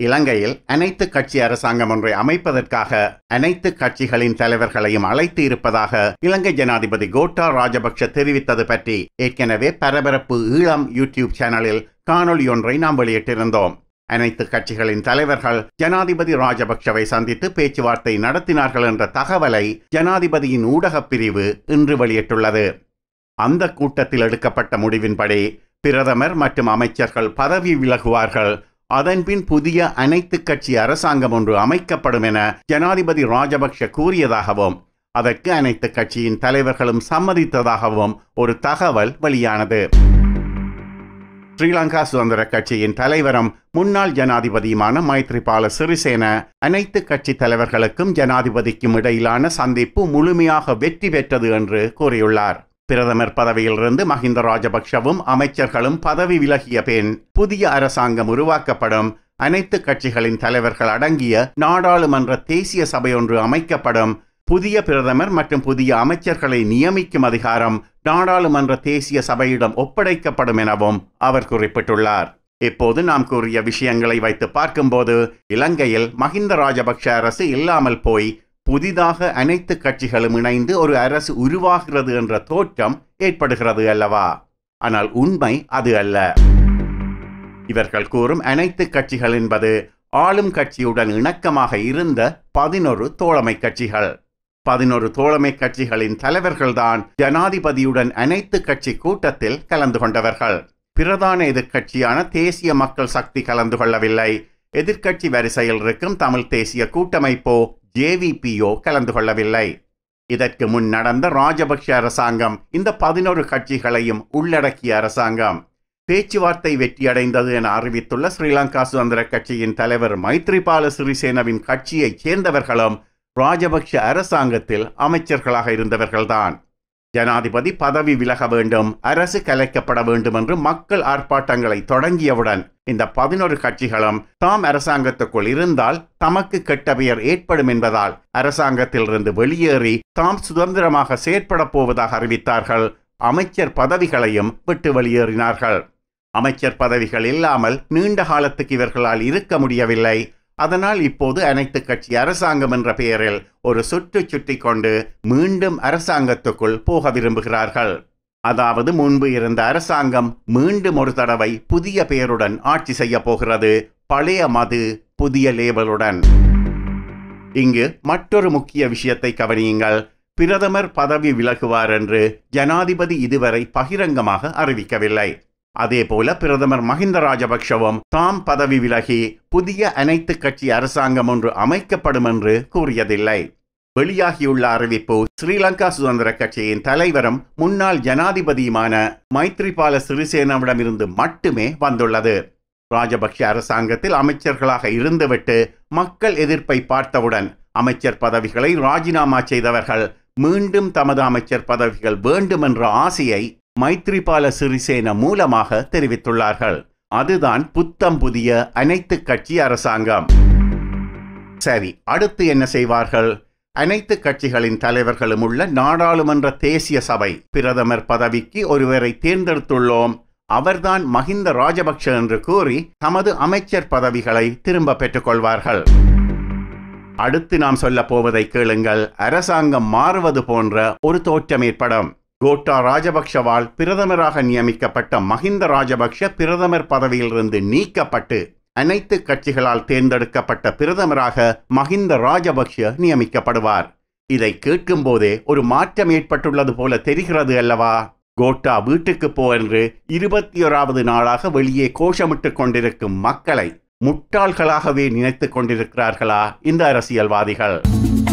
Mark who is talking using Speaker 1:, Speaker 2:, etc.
Speaker 1: இலங்கையில் அனைத்து கட்சி அரசாங்கம் ஒன்றை அமைப்பதற்காக அனைத்து கட்சிகளின் தலைவர்களையும் அழைத்து இருப்பதாக இலங்கை ஜனாதிபதி கோட்டா ராஜபக்ஷ தெரிவித்தது பற்றி ஏற்கனவே பரபரப்பு ஈழம் யூடியூப் சேனலில் காணொளி ஒன்றை நாம் வெளியிட்டிருந்தோம் அனைத்து கட்சிகளின் தலைவர்கள் ஜனாதிபதி ராஜபக்ஷவை சந்தித்து பேச்சுவார்த்தை நடத்தினார்கள் என்ற தகவலை ஜனாதிபதியின் ஊடகப் பிரிவு இன்று வெளியிட்டுள்ளது அந்த கூட்டத்தில் எடுக்கப்பட்ட முடிவின்படி பிரதமர் மற்றும் அமைச்சர்கள் பதவி விலகுவார்கள் அதன்பின் புதிய அனைத்து கட்சி அரசாங்கம் ஒன்று அமைக்கப்படும் என ஜனாதிபதி ராஜபக்ஷ கூறியதாகவும் அதற்கு அனைத்து கட்சியின் தலைவர்களும் சம்மதித்ததாகவும் ஒரு தகவல் வெளியானது ஸ்ரீலங்கா சுதந்திர கட்சியின் தலைவரும் முன்னாள் ஜனாதிபதியுமான மைத்ரிபால சிறிசேன அனைத்து கட்சி தலைவர்களுக்கும் ஜனாதிபதிக்கும் இடையிலான சந்திப்பு முழுமையாக வெற்றி பெற்றது என்று கூறியுள்ளார் பிரதமர் பதவியிலிருந்து மஹிந்த ராஜபக்ஷவும் அமைச்சர்களும் பதவி விலகிய பின் புதிய அரசாங்கம் உருவாக்கப்படும் அனைத்து கட்சிகளின் தலைவர்கள் அடங்கிய நாடாளுமன்ற தேசிய சபை ஒன்று அமைக்கப்படும் புதிய பிரதமர் மற்றும் புதிய அமைச்சர்களை நியமிக்கும் அதிகாரம் நாடாளுமன்ற தேசிய சபையிடம் ஒப்படைக்கப்படும் எனவும் அவர் குறிப்பிட்டுள்ளார் இப்போது நாம் கூறிய விஷயங்களை வைத்து பார்க்கும்போது இலங்கையில் மஹிந்த ராஜபக்ஷ அரசு இல்லாமல் போய் புதிதாக அனைத்து கட்சிகளும் இணைந்து ஒரு அரசு உருவாகிறது என்ற தோற்றம் ஏற்படுகிறது அல்லவா ஆனால் உண்மை அது அல்ல இவர்கள் கூறும் அனைத்து கட்சிகள் என்பது ஆளும் கட்சியுடன் இணக்கமாக இருந்த பதினொரு தோழமை கட்சிகள் பதினொரு தோழமை கட்சிகளின் தலைவர்கள்தான் ஜனாதிபதியுடன் அனைத்து கட்சி கூட்டத்தில் கலந்து கொண்டவர்கள் பிரதான எதிர்க்கட்சியான தேசிய மக்கள் சக்தி கலந்து கொள்ளவில்லை எதிர்க்கட்சி வரிசையில் இருக்கும் தமிழ் தேசிய கூட்டமைப்போ ஜேவிபியோ கலந்து கொள்ளவில்லை இதற்கு முன் நடந்த ராஜபக்ஷ அரசாங்கம் இந்த பதினொரு கட்சிகளையும் உள்ளடக்கிய அரசாங்கம் பேச்சுவார்த்தை வெற்றியடைந்தது என அறிவித்துள்ள ஸ்ரீலங்கா சுதந்திர கட்சியின் தலைவர் மைத்ரிபால சிறிசேனவின் கட்சியைச் சேர்ந்தவர்களும் ராஜபக்ஷ அரசாங்கத்தில் அமைச்சர்களாக இருந்தவர்கள்தான் ஜனாதிபதி பதவி விலக வேண்டும் அரசு கலைக்கப்பட வேண்டும் என்று மக்கள் ஆர்ப்பாட்டங்களை தொடங்கியவுடன் இந்த பதினொரு கட்சிகளும் தாம் அரசாங்கத்துக்குள் இருந்தால் தமக்கு கெட்ட பெயர் ஏற்படும் என்பதால் அரசாங்கத்திலிருந்து வெளியேறி தாம் சுதந்திரமாக செயற்பட போவதாக அறிவித்தார்கள் அமைச்சர் பதவிகளையும் விட்டு வெளியேறினார்கள் அமைச்சர் பதவிகள் இல்லாமல் நீண்ட காலத்துக்கு இவர்களால் இருக்க முடியவில்லை அதனால் இப்போது அனைத்து கட்சி அரசாங்கம் என்ற பெயரில் ஒரு சுற்று சுற்றி கொண்டு மீண்டும் அரசாங்கத்துக்குள் போக விரும்புகிறார்கள் அதாவது முன்பு இருந்த அரசாங்கம் மீண்டும் ஒரு தடவை புதிய பெயருடன் ஆட்சி செய்ய போகிறது பழைய மது புதிய லேபலுடன் இங்கு மற்றொரு முக்கிய விஷயத்தை கவனியுங்கள் பிரதமர் பதவி விலகுவார் என்று ஜனாதிபதி இதுவரை பகிரங்கமாக அறிவிக்கவில்லை அதேபோல பிரதமர் மஹிந்த ராஜபக்ஷவும் தாம் பதவி விலகி புதிய அனைத்து கட்சி அரசாங்கம் ஒன்று அமைக்கப்படும் என்று கூறியதில்லை வெளியாகியுள்ள அறிவிப்பு ஸ்ரீலங்கா சுதந்திர கட்சியின் தலைவரும் முன்னாள் ஜனாதிபதியுமான மைத்ரிபால சிறிசேனவிடமிருந்து மட்டுமே வந்துள்ளது ராஜபக்ஷ அரசாங்கத்தில் அமைச்சர்களாக இருந்துவிட்டு மக்கள் எதிர்ப்பை பார்த்தவுடன் அமைச்சர் பதவிகளை ராஜினாமா செய்தவர்கள் மீண்டும் தமது அமைச்சர் பதவிகள் வேண்டும் என்ற ஆசையை மைத்ரிபால சிறிசேன மூலமாக தெரிவித்துள்ளார்கள் அதுதான் புத்தம் புதிய அனைத்து கட்சி அரசாங்கம் சரி அடுத்து என்ன செய்வார்கள் அனைத்து கட்சிகளின் தலைவர்களும் உள்ள நாடாளுமன்ற தேசிய சபை பிரதமர் பதவிக்கு ஒருவரை தேர்ந்தெடுத்துள்ளோம் அவர்தான் மஹிந்த ராஜபக்ஷ என்று கூறி தமது அமைச்சர் பதவிகளை திரும்ப பெற்றுக்கொள்வார்கள் அடுத்து நாம் சொல்ல போவதை கேளுங்கள் அரசாங்கம் மாறுவது போன்ற ஒரு தோற்றம் ஏற்படும் கோட்டா ராஜபக்ஷவால் பிரதமராக நியமிக்கப்பட்ட மஹிந்த ராஜபக்ஷ பிரதமர் பதவியிலிருந்து நீக்கப்பட்டு அனைத்து கட்சிகளால் தேர்ந்தெடுக்கப்பட்ட பிரதமராக மஹிந்த ராஜபக்ஷ நியமிக்கப்படுவார் இதை கேட்கும் போதே ஒரு மாற்றம் ஏற்பட்டுள்ளது போல தெரிகிறது அல்லவா கோட்டா வீட்டுக்கு போ என்று இருபத்தி ஓராவது நாளாக வெளியே கோஷமிட்டுக் கொண்டிருக்கும் மக்களை முட்டாள்களாகவே நினைத்துக் கொண்டிருக்கிறார்களா இந்த அரசியல்வாதிகள்